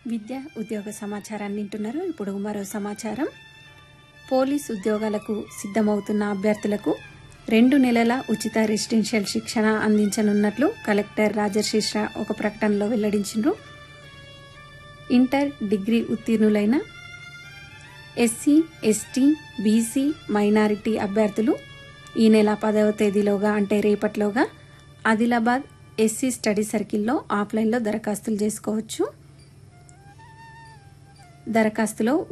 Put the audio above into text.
విద్య ఉద్యోగ సమాచారాన్ని వింటున్నారు ఇప్పుడు మరో సమాచారం పోలీస్ ఉద్యోగాలకు సిద్ధమవుతున్న అభ్యర్థులకు రెండు నెలల ఉచిత రెసిడెన్షియల్ శిక్షణ అందించనున్నట్లు కలెక్టర్ రాజశేష ఒక ప్రకటనలో వెల్లడించారు ఇంటర్ డిగ్రీ ఉత్తీర్ణులైన ఎస్సీ ఎస్టీ బీసీ మైనారిటీ అభ్యర్థులు ఈ నెల పదవ తేదీలోగా అంటే రేపట్లోగా ఆదిలాబాద్ ఎస్సీ స్టడీ సర్కిల్లో ఆఫ్లైన్లో దరఖాస్తులు చేసుకోవచ్చు దరఖాస్తులో